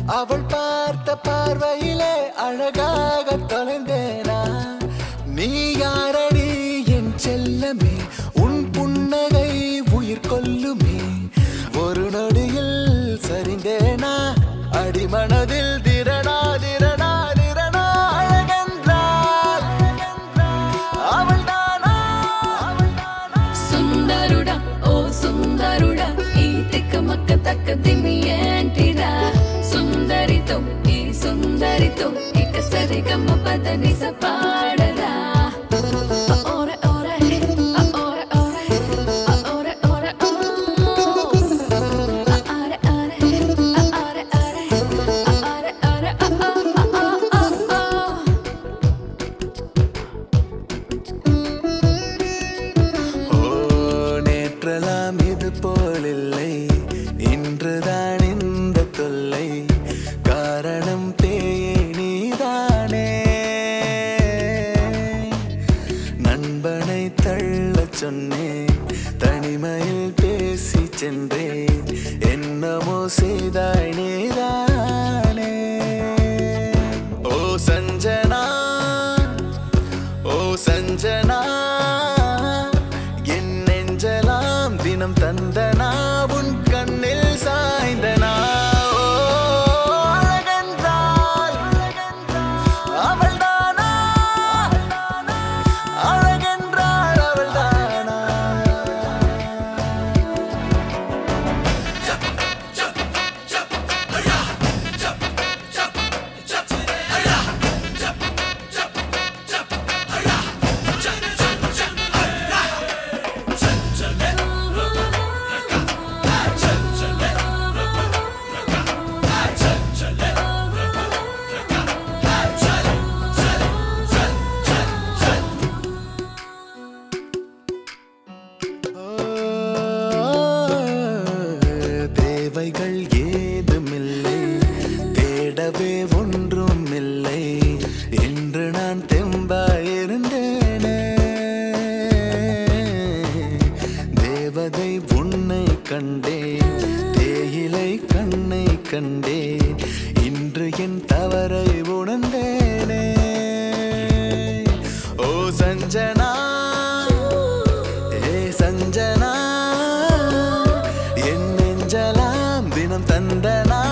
அவள் பார்த்த பார்வையிலே அழகாக தொலைந்தேனா நீ யாரடி என் செல்லமே உன் புன்னகை உயிர் கொல்லுமே ஒரு நொடியில் சரிந்தேனா அடிமனதில் திரடா திரடா திரடா அழகென்றால் அவள் தானா அவள் தானா సుందరుడా ఓ సుందరుడా ఈ తిక్కమక్క తక్క దిమి ఏంటిరా సుందరితో ఈ సుందరితో ఇక సరిగమ్మ పదని పాడరా ఓరే ఓరే ఓరే ఓరే ఓరే ఓరే ఓరే ఆరే ఆరే ఆరే ఆరే ఆరే ఆరే ஓ நேற்றலாம் இது போலில்லை இன்றுதான் இந்த தொல்லை காரணம் பேயே நீதானே நண்பனை தள்ளச் சொன்னேன் தனிமையில் பேசி சென்றேன் என்னமோ செய்தாய் நீதானே ஓ சஞ்சனா ஓ சஞ்சனா என் நெஞ்சலாம் தினம் தந்தனா உன் கண்ணில் சாய்ந்தனா ஓ, அழகென்றால் அவள்தானா? அழகென்றால் அவள்தானா? தேவைகள் ஏதுமில்லை தேடவே ஒன்றும் இல்லை என்று நான் தெம்பாயிருந்தேனே தேவதை உன்னை கண்டேன் தேயிலை கண்ணை கண்டேன் இன்று என் தவறை உணர்ந்தேனே ஓ சஞ்சனா ஏ சஞ்சனா என் நெஞ்சலாம் தினம் தந்தனா